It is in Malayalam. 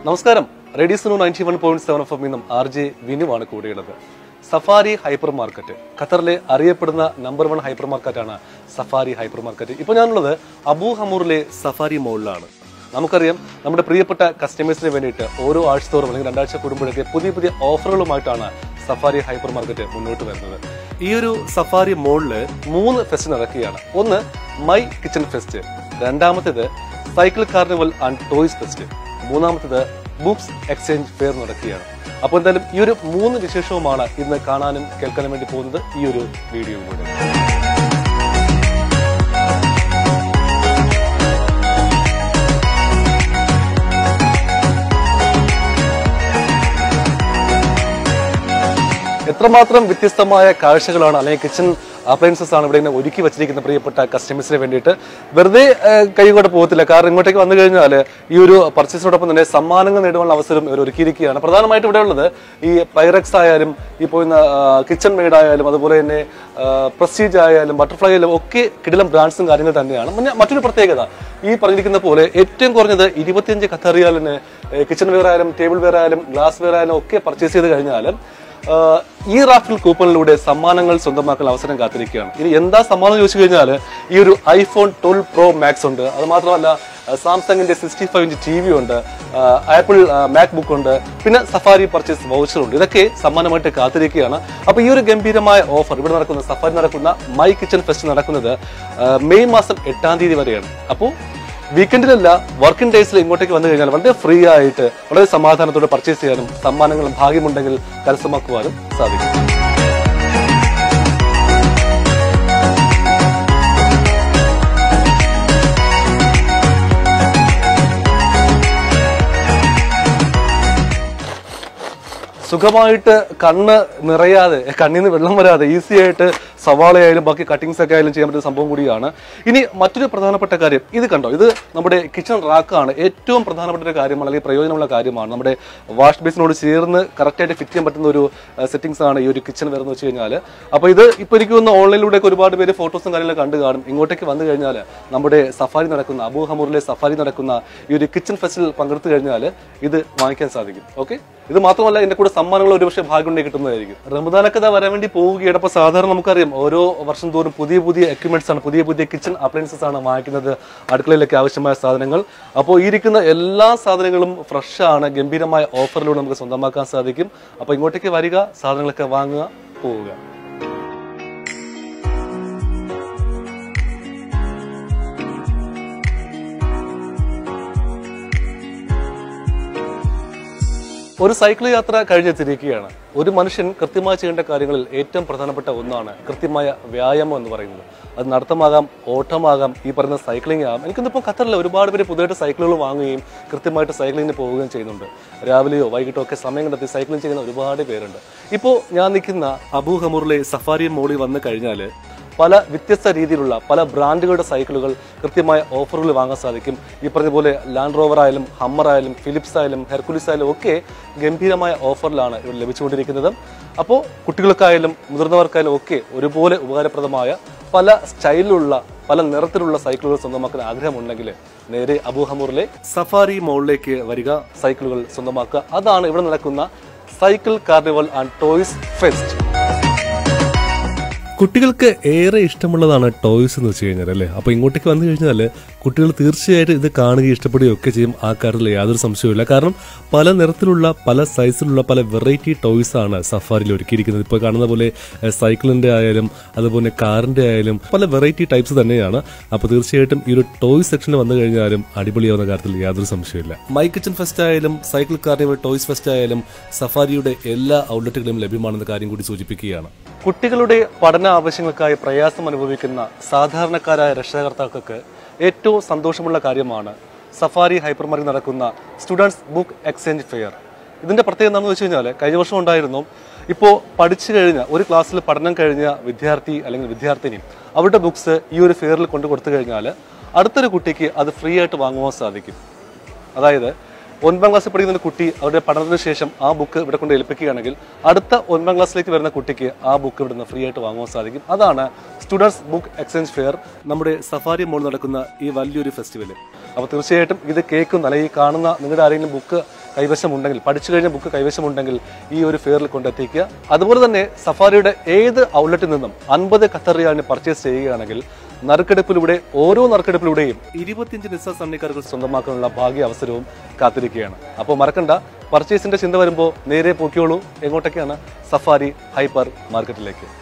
നമസ്കാരം radio ninety one point seven F നിന്നും ആർ ജെ വിനുവാണ് കൂടെയുള്ളത് സഫാരി ഹൈപ്പർ മാർക്കറ്റ് ഖത്തറിലെ അറിയപ്പെടുന്ന നമ്പർ വൺ ഹൈപ്പർ മാർക്കറ്റാണ് സഫാരി ഹൈപ്പർ മാർക്കറ്റ് ഇപ്പോൾ ഞാനുള്ളത് അബൂ ഹമൂറിലെ സഫാരി മോളിലാണ് നമുക്കറിയാം നമ്മുടെ പ്രിയപ്പെട്ട കസ്റ്റമേഴ്സിന് വേണ്ടിയിട്ട് ഓരോ ആഴ്ച തോറും അല്ലെങ്കിൽ രണ്ടാഴ്ച കൂടുമ്പോഴൊക്കെ പുതിയ പുതിയ ഓഫറുകളുമായിട്ടാണ് സഫാരി ഹൈപ്പർ മാർക്കറ്റ് മുന്നോട്ട് വരുന്നത് ഈ ഒരു സഫാരി മോളില് മൂന്ന് ഫെസ്റ്റ് നടക്കുകയാണ് ഒന്ന് മൈ കിച്ചൺ ഫെസ്റ്റ് രണ്ടാമത്തേത് cycle carnival and toys fest മൂന്നാമത്തേത് ബുക്സ് എക്സ്ചേഞ്ച് ഫെയർ നടക്കുകയാണ് അപ്പോൾ എന്തായാലും ഈ ഒരു മൂന്ന് വിശേഷവുമാണ് ഇന്ന് കാണാനും കേൾക്കാനും വേണ്ടി പോകുന്നത് ഈ ഒരു വീഡിയോയിലൂടെ എത്രമാത്രം വ്യത്യസ്തമായ കാഴ്ചകളാണ് അല്ലെങ്കിൽ കിച്ചൺ അപ്ലയൻസസ് ആണ് ഇവിടെ ഇങ്ങനെ ഒരുക്കി വെച്ചിരിക്കുന്ന പ്രിയപ്പെട്ട കസ്റ്റമേഴ്സിന് വേണ്ടിയിട്ട് വെറുതെ ഏഹ്, കൈകൊണ്ട് പോകത്തില്ല കാരണം ഇങ്ങോട്ടേക്ക് വന്നു കഴിഞ്ഞാൽ ഈ ഒരു പർച്ചേസിനോടൊപ്പം തന്നെ സമ്മാനങ്ങൾ നേടുവാനുള്ള അവസരം ഇവർ ഒരുക്കിയിരിക്കുകയാണ് പ്രധാനമായിട്ട് ഇവിടെ ഉള്ളത് ഈ പൈറക്സ് ആയാലും ഈ പോയിന്ന കിച്ചൺ മെയ്ഡ് ആയാലും അതുപോലെ തന്നെ പ്രസ്റ്റീജ് ആയാലും ബട്ടർഫ്ലൈ ആയാലും ഒക്കെ കിടിലം ബ്രാൻഡ്സും കാര്യങ്ങൾ തന്നെയാണ് പിന്നെ മറ്റൊരു പ്രത്യേകത ഈ പറഞ്ഞിരിക്കുന്ന പോലെ ഏറ്റവും കുറഞ്ഞത് ഇരുപത്തിയഞ്ച് ഖത്തറിയാലിന് കിച്ചൺ വെയർ ആയാലും ടേബിൾ വെയർ ആയാലും ഗ്ലാസ് വെയർ ആയാലും ഒക്കെ പർച്ചേസ് ചെയ്ത് കഴിഞ്ഞാലും ആഹ് ഈ റാഫിൽ കൂപ്പണിലൂടെ സമ്മാനങ്ങൾ സ്വന്തമാക്കാൻ അവസരം കാത്തിരിക്കുകയാണ് ഇനി എന്താ സമ്മാനം ചോദിച്ചു കഴിഞ്ഞാൽ ഈ ഒരു ഐഫോൺ ട്വൽവ് പ്രോ മാക്സ് ഉണ്ട് അത് മാത്രമല്ല സാംസങ്ങിന്റെ sixty five inch T V ഉണ്ട് ആപ്പിൾ മാക് ബുക്ക് ഉണ്ട് പിന്നെ സഫാരി പർച്ചേസ് വൗച്ചർ ഉണ്ട് ഇതൊക്കെ സമ്മാനമായിട്ട് കാത്തിരിക്കുകയാണ് അപ്പൊ ഈ ഒരു ഗംഭീരമായ ഓഫർ ഇവിടെ നടക്കുന്ന സഫാരി നടക്കുന്ന മൈ കിച്ചൺ ഫെസ്റ്റ് നടക്കുന്നത് ആഹ് മെയ് മാസം എട്ടാം തീയതി വരെയാണ് അപ്പോൾ വീക്കെൻഡിലല്ല വർക്കിംഗ് ഡേയ്സിൽ ഇങ്ങോട്ടേക്ക് വന്നു കഴിഞ്ഞാൽ വളരെ ഫ്രീ ആയിട്ട് വളരെ സമാധാനത്തോടെ പർച്ചേസ് ചെയ്യാനും സമ്മാനങ്ങളും ഭാഗ്യമുണ്ടെങ്കിൽ കരസ്ഥമാക്കുവാനും സാധിക്കും സുഖമായിട്ട് കണ്ണ് നിറയാതെ കണ്ണിൽ നിന്ന് വെള്ളം വരാതെ ഈസി ആയിട്ട് സവാളയായാലും ബാക്കി കട്ടിങ്സ് ഒക്കെ ആയാലും ചെയ്യാൻ പറ്റുന്ന സംഭവം കൂടിയാണ് ഇനി മറ്റൊരു പ്രധാനപ്പെട്ട കാര്യം ഇത് കണ്ടോ ഇത് നമ്മുടെ കിച്ചൺ റാക്കാണ് ഏറ്റവും പ്രധാനപ്പെട്ട ഒരു കാര്യമാണ് അല്ലെങ്കിൽ പ്രയോജനമുള്ള കാര്യമാണ് നമ്മുടെ വാഷ് ബേസിനോട് ചേർന്ന് കറക്റ്റായിട്ട് ഫിറ്റ് ചെയ്യാൻ പറ്റുന്ന ഒരു സെറ്റിംഗ്സ് ആണ് ഈ ഒരു കിച്ചൺ വരുന്നത് വെച്ച് കഴിഞ്ഞാൽ അപ്പോൾ ഇത് ഇപ്പോൾ എനിക്ക് തോന്നുന്നു ഓൺലൈനിലൂടെ ഒക്കെ ഒരുപാട് പേര് ഫോട്ടോസും കാര്യങ്ങളൊക്കെ കണ്ടു കാണും ഇങ്ങോട്ടേക്ക് വന്നു കഴിഞ്ഞാൽ നമ്മുടെ സഫാരി നടക്കുന്ന അബൂ ഹമൂറിലെ സഫാരി നടക്കുന്ന ഈ ഒരു കിച്ചൺ ഫെസ്റ്റിൽ പങ്കെടുത്തു കഴിഞ്ഞാൽ ഇത് വാങ്ങിക്കാൻ സാധിക്കും ഓക്കെ ഇത് മാത്രമല്ല ഇതിന്റെ കൂടെ സമ്മാനങ്ങൾ ഒരുപക്ഷെ ഭാഗ്യമുണ്ടെങ്കിൽ കിട്ടുന്നതായിരിക്കും റമദാനൊക്കെ ദാ വരാൻ വേണ്ടി പോവുകയാണ് അപ്പോൾ സാധാരണ നമുക്കറിയാം ഓരോ വർഷം തോറും പുതിയ പുതിയ എക്യുപ്മെന്റ്സ് ആണ് പുതിയ പുതിയ കിച്ചൺ അപ്ലയൻസസ് ആണ് വാങ്ങിക്കുന്നത് അടുക്കളയിലേക്ക് ആവശ്യമായ സാധനങ്ങൾ അപ്പോൾ ഈ ഇരിക്കുന്ന എല്ലാ സാധനങ്ങളും ഫ്രഷ് ആണ് ഗംഭീരമായ ഓഫറിലൂടെ നമുക്ക് സ്വന്തമാക്കാൻ സാധിക്കും അപ്പോൾ ഇങ്ങോട്ടേക്ക് വരിക സാധനങ്ങളൊക്കെ വാങ്ങുക പോവുക ഒരു സൈക്കിൾ യാത്ര കഴിഞ്ഞെത്തിയിരിക്കുകയാണ് ഒരു മനുഷ്യൻ കൃത്യമായി ചെയ്യേണ്ട കാര്യങ്ങളിൽ ഏറ്റവും പ്രധാനപ്പെട്ട ഒന്നാണ് കൃത്യമായ വ്യായാമം എന്ന് പറയുന്നത് അത് നടത്തമാകാം ഓട്ടമാകാം ഈ പറയുന്ന സൈക്ലിംഗ് ആകാം എനിക്കിന്നിപ്പോൾ ഖത്തറിൽ ഒരുപാട് പേര് പുതിയതായിട്ട് സൈക്കിളുകൾ വാങ്ങുകയും കൃത്യമായിട്ട് സൈക്ലിങ്ങിന് പോവുകയും ചെയ്യുന്നുണ്ട് രാവിലെയോ വൈകിട്ടോ ഒക്കെ സമയം കണ്ടെത്തി സൈക്ലിംഗ് ചെയ്യുന്ന ഒരുപാട് പേരുണ്ട് ഇപ്പോൾ ഞാൻ നിൽക്കുന്ന അബൂ ഹമൂറിലെ സഫാരി മോളിൽ വന്നു കഴിഞ്ഞാൽ പല വ്യത്യസ്ത രീതിയിലുള്ള പല ബ്രാൻഡുകളുടെ സൈക്കിളുകൾ കൃത്യമായ ഓഫറുകൾ വാങ്ങാൻ സാധിക്കും ഈ പറഞ്ഞ പോലെ ലാൻഡ് റോവർ ആയാലും ഹമ്മർ ആയാലും ഫിലിപ്സ് ആയാലും ഹെർക്കുലിസ് ആയാലും ഒക്കെ ഗംഭീരമായ ഓഫറിലാണ് ഇവിടെ ലഭിച്ചുകൊണ്ടിരിക്കുന്നത് അപ്പോൾ കുട്ടികൾക്കായാലും മുതിർന്നവർക്കായാലും ഒക്കെ ഒരുപോലെ ഉപകാരപ്രദമായ പല സ്റ്റൈലിലുള്ള പല നിറത്തിലുള്ള സൈക്കിളുകൾ സ്വന്തമാക്കാൻ ആഗ്രഹമുണ്ടെങ്കിൽ നേരെ അബൂഹമൂറിലെ സഫാരി മോളിലേക്ക് വരിക സൈക്കിളുകൾ സ്വന്തമാക്കുക അതാണ് ഇവിടെ നടക്കുന്ന cycle carnival and toys fest കുട്ടികൾക്ക് ഏറെ ഇഷ്ടമുള്ളതാണ് ടോയ്സ് എന്ന് വെച്ച് കഴിഞ്ഞാൽ അല്ലേ അപ്പോൾ ഇങ്ങോട്ടേക്ക് വന്നു കഴിഞ്ഞാൽ കുട്ടികൾ തീർച്ചയായിട്ടും ഇത് കാണുകയും ഇഷ്ടപ്പെടുകയും ഒക്കെ ചെയ്യും ആ കാര്യത്തിൽ യാതൊരു സംശയവുമില്ല കാരണം പല നിറത്തിലുള്ള പല സൈസിലുള്ള പല വെറൈറ്റി ടോയ്സ് ആണ് സഫാരിയിൽ ഒരുക്കിയിരിക്കുന്നത് ഇപ്പോൾ കാണുന്ന പോലെ എഹ്, സൈക്കിളിന്റെ ആയാലും അതുപോലെ കാറിന്റെ ആയാലും പല വെറൈറ്റി ടൈപ്സ് തന്നെയാണ് അപ്പോൾ തീർച്ചയായിട്ടും ഈ ഒരു ടോയ് സെക്ഷനിൽ വന്നു കഴിഞ്ഞാലും അടിപൊളിയാവുന്ന കാര്യത്തിൽ യാതൊരു സംശയമില്ല മൈ കിച്ചൺ ഫെസ്റ്റ് ആയാലും സൈക്കിൾ കാർണിവൽ ടോയ്സ് ഫെസ്റ്റ് ആയാലും സഫാരിയുടെ എല്ലാ ഔട്ട്ലെറ്റുകളും ലഭ്യമാണെന്ന കാര്യം കൂടി സൂചിപ്പിക്കുകയാണ് കുട്ടികളുടെ പഠന ആവശ്യങ്ങൾക്കായി പ്രയാസം അനുഭവിക്കുന്ന സാധാരണക്കാരായ രക്ഷകർത്താക്കൾക്ക് ഏറ്റവും സന്തോഷമുള്ള കാര്യമാണ് സഫാരി ഹൈപ്പർ മാർക്കറ്റ് നടക്കുന്ന സ്റ്റുഡൻസ് ബുക്ക് എക്സ്ചേഞ്ച് ഫെയർ ഇതിന്റെ പ്രത്യേകത എന്താണെന്ന് വെച്ച് കഴിഞ്ഞാൽ കഴിഞ്ഞ വർഷം ഉണ്ടായിരുന്നു ഇപ്പോൾ പഠിച്ചു കഴിഞ്ഞ ഒരു ക്ലാസ്സിൽ പഠനം കഴിഞ്ഞ വിദ്യാർത്ഥി അല്ലെങ്കിൽ വിദ്യാർത്ഥിനി അവരുടെ ബുക്സ് ഈ ഒരു ഫെയറിൽ കൊണ്ടു കൊടുത്തു കഴിഞ്ഞാൽ അടുത്തൊരു കുട്ടിക്ക് അത് ഫ്രീ ആയിട്ട് വാങ്ങുവാൻ സാധിക്കും അതായത് ഒൻപതാം ക്ലാസ്സിൽ പഠിക്കുന്ന ഒരു കുട്ടി അവരുടെ പഠനത്തിന് ശേഷം ആ ബുക്ക് ഇവിടെ കൊണ്ട് ഏൽപ്പിക്കുകയാണെങ്കിൽ അടുത്ത ഒൻപതാം ക്ലാസ്സിലേക്ക് വരുന്ന കുട്ടിക്ക് ആ ബുക്ക് ഇവിടെ നിന്ന് ഫ്രീ ആയിട്ട് വാങ്ങുവാൻ സാധിക്കും അതാണ് സ്റ്റുഡൻസ് ബുക്ക് എക്സ്ചേഞ്ച് ഫെയർ നമ്മുടെ സഫാരി മോൾ നടക്കുന്ന ഈ വലിയൊരു ഫെസ്റ്റിവൽ അപ്പോൾ തീർച്ചയായിട്ടും ഇത് കേൾക്കുന്ന അല്ലെങ്കിൽ ഈ കാണുന്ന നിങ്ങളുടെ ആരെങ്കിലും ബുക്ക് കൈവശമുണ്ടെങ്കിൽ പഠിച്ചു കഴിഞ്ഞ ബുക്ക് കൈവശമുണ്ടെങ്കിൽ ഈ ഒരു ഫെയറിൽ കൊണ്ടെത്തിക്കുക അതുപോലെ തന്നെ സഫാരിയുടെ ഏത് ഔട്ട്ലെറ്റിൽ നിന്നും അൻപത് ഖത്തർ റിയാലിന് പർച്ചേസ് ചെയ്യുകയാണെങ്കിൽ നറുക്കെടുപ്പിലൂടെ ഓരോ നറുക്കെടുപ്പിലൂടെയും ഇരുപത്തിയഞ്ച് നിസ്സ സണ്ണിക്കാർക്ക് സ്വന്തമാക്കാനുള്ള ഭാഗ്യ അവസരവും കാത്തിരിക്കുകയാണ് അപ്പോൾ മറക്കണ്ട പർച്ചേസിന്റെ ചിന്ത വരുമ്പോൾ നേരെ പോക്കിയോളൂ എങ്ങോട്ടൊക്കെയാണ് സഫാരി ഹൈപ്പർ മാർക്കറ്റിലേക്ക്